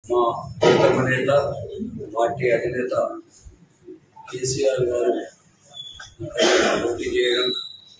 మా ప్రియతమ నేత పార్టీ అధినేత కేసీఆర్ గారు ఇక్కడ పోటీ చేయడం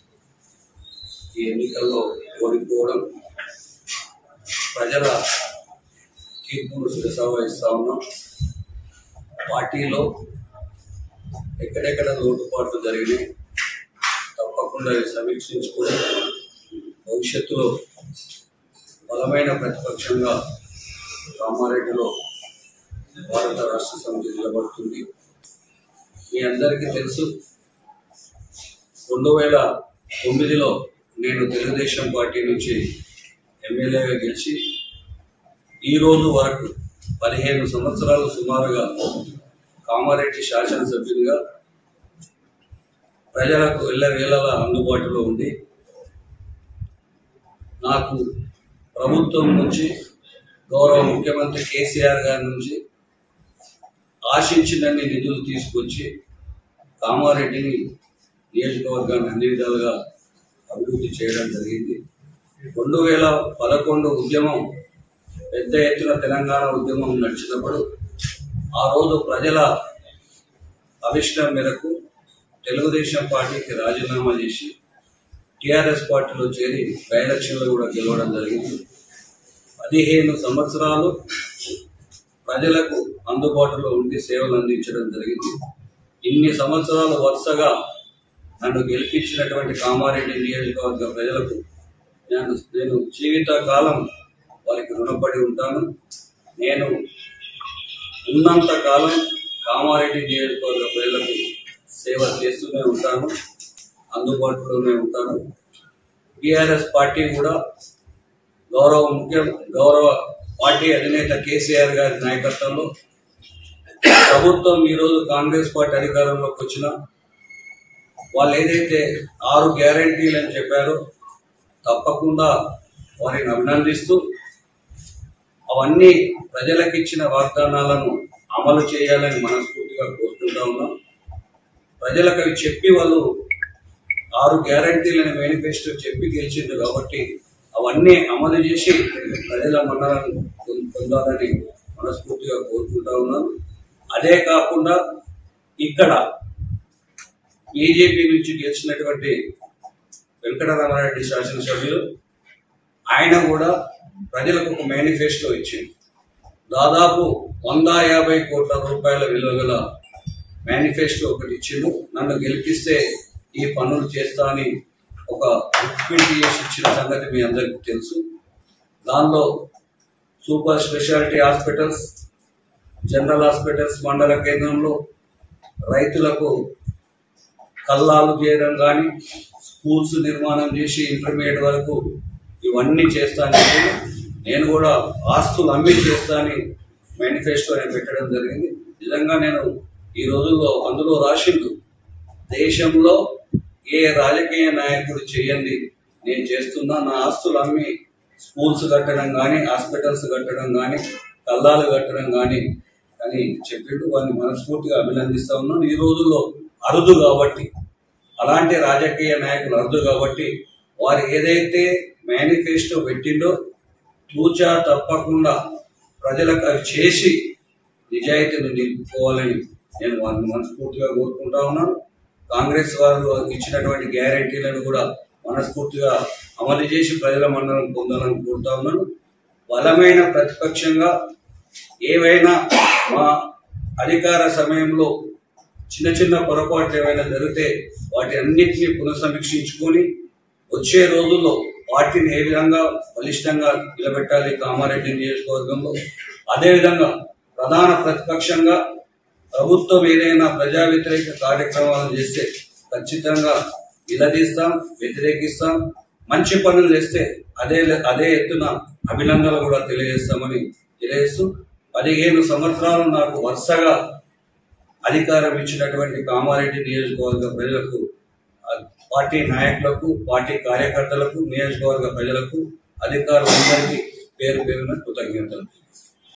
ఈ ఎన్నికల్లో ఓడిపోవడం ప్రజల తీర్పును శిరసావహిస్తా ఉన్నాం పార్టీలో ఎక్కడెక్కడ లోటుపాట్లు జరిగినాయి తప్పకుండా అవి సమీక్షించుకొని భవిష్యత్తులో బలమైన ప్రతిపక్షంగా కామారెడ్డిలో భారత రాష్ట్ర సమితి నిలబడుతుంది మీ అందరికీ తెలుసు రెండు వేల తొమ్మిదిలో నేను తెలుగుదేశం పార్టీ నుంచి ఎమ్మెల్యేగా గెలిచి ఈ రోజు వరకు పదిహేను సంవత్సరాలు సుమారుగా కామారెడ్డి శాసనసభ్యునిగా ప్రజలకు ఎల్లవేళలా అందుబాటులో ఉంది నాకు ప్రభుత్వం నుంచి గౌరవ ముఖ్యమంత్రి కేసీఆర్ గారి నుంచి ఆశించినన్ని నిధులు తీసుకొచ్చి కామారెడ్డిని నియోజకవర్గాన్ని అన్ని విధాలుగా అభివృద్ధి చేయడం జరిగింది రెండు వేల పదకొండు ఉద్యమం పెద్ద ఎత్తున తెలంగాణ ఉద్యమం నడిచినప్పుడు ఆ రోజు ప్రజల అభిష్టం మేరకు తెలుగుదేశం పార్టీకి రాజీనామా చేసి టీఆర్ఎస్ పార్టీలో చేరి బై ఎలక్షన్లో కూడా గెలవడం జరిగింది పదిహేను సంవత్సరాలు ప్రజలకు అందుబాటులో ఉండి సేవలు అందించడం జరిగింది ఇన్ని సంవత్సరాలు వరుసగా నన్ను గెలిపించినటువంటి కామారెడ్డి నియోజకవర్గ ప్రజలకు నేను నేను జీవితకాలం వారికి రుణపడి ఉంటాను నేను ఉన్నంత కాలం కామారెడ్డి నియోజకవర్గ ప్రజలకు సేవ చేస్తూనే ఉంటాను అందుబాటులోనే ఉంటాను టీఆర్ఎస్ పార్టీ కూడా గౌరవ ముఖ్య గౌరవ పార్టీ అధినేత కేసీఆర్ గారి నాయకత్వంలో ప్రభుత్వం ఈరోజు కాంగ్రెస్ పార్టీ అధికారంలోకి వచ్చిన వాళ్ళు ఏదైతే ఆరు గ్యారంటీలు అని చెప్పారో తప్పకుండా వారిని అభినందిస్తూ అవన్నీ ప్రజలకు ఇచ్చిన వాగ్దానాలను అమలు చేయాలని మనస్ఫూర్తిగా కోరుకుంటా ఉన్నాం ప్రజలకు అవి చెప్పి వాళ్ళు ఆరు గ్యారంటీలను మేనిఫెస్టో చెప్పి గెలిచింది కాబట్టి అవన్నీ అమలు చేసి ప్రజల మన్నలను పొం- పొందాలని మనస్ఫూర్తిగా కోరుకుంటా ఉన్నాను అదే కాకుండా ఇక్కడ బీజేపీ నుంచి గెలిచినటువంటి వెంకటరామారెడ్డి శాసనసభ్యులు ఆయన కూడా ప్రజలకు ఒక మేనిఫెస్టో ఇచ్చింది దాదాపు వంద యాభై కోట్ల రూపాయల విలువ గల మేనిఫెస్టో ఒకటి ఇచ్చిండు నన్ను గెలిపిస్తే ఈ పనులు చేస్తా అని ఒక రిక్వెస్ట్ చేసి ఇచ్చిన సంగతి మీ అందరికీ తెలుసు దానిలో super speciality hospitals general hospitals మండల కేంద్రంలో రైతులకు కల్లాలు చేయడం కానీ స్కూల్స్ నిర్మాణం చేసి ఇంటర్మీడియట్ వరకు ఇవన్నీ చేస్తానని చెప్పి నేను కూడా ఆస్తులు అమ్మి చేస్తానని మేనిఫెస్టో అని పెట్టడం జరిగింది నిజంగా నేను ఈ రోజుల్లో అందులో రాసిండు దేశంలో ఏ రాజకీయ నాయకుడు చేయండి నేను చేస్తున్నా నా ఆస్తులు అమ్మి స్కూల్స్ కట్టడం కానీ హాస్పిటల్స్ కట్టడం కానీ కల్లాలు కట్టడం కానీ అని చెప్పిండు వారిని మనస్ఫూర్తిగా అభినందిస్తా ఉన్నాను ఈ రోజుల్లో అరుదు కాబట్టి అలాంటి రాజకీయ నాయకులు అరుదు కాబట్టి వారు ఏదైతే మేనిఫెస్టో పెట్టిండో తూచా తప్పకుండా ప్రజలకు అవి చేసి నిజాయితీని నిలుపుకోవాలని నేను వారిని మనస్ఫూర్తిగా కోరుకుంటా ఉన్నాను కాంగ్రెస్ వారు ఇచ్చినటువంటి గ్యారంటీలను కూడా మనస్ఫూర్తిగా అమలు చేసి ప్రజల మండలం పొందాలని కోరుతా ఉన్నాను బలమైన ప్రతిపక్షంగా ఏవైనా మా అధికార సమయంలో చిన్న చిన్న పొరపాట్లు ఏమైనా జరిగితే వాటి అన్నింటినీ పునఃసమీక్షించుకొని వచ్చే రోజుల్లో పార్టీని ఏ విధంగా బలిష్టంగా నిలబెట్టాలి కామారెడ్డి నియోజకవర్గంలో అదేవిధంగా ప్రధాన ప్రతిపక్షంగా ప్రభుత్వం ఏదైనా ప్రజా వ్యతిరేక కార్యక్రమాలు చేస్తే ఖచ్చితంగా నిలదీస్తాం వ్యతిరేకిస్తాం మంచి పనులు చేస్తే అదే అదే ఎత్తున అభినందనలు కూడా తెలియజేస్తామని తెలియజేస్తూ పదిహేను సంవత్సరాలు నాకు వరుసగా అధికారం ఇచ్చినటువంటి కామారెడ్డి నియోజకవర్గ ప్రజలకు ఆ, పార్టీ నాయకులకు పార్టీ కార్యకర్తలకు నియోజకవర్గ ప్రజలకు అధికారులందరికీ పేరు పేరున కృతజ్ఞతలు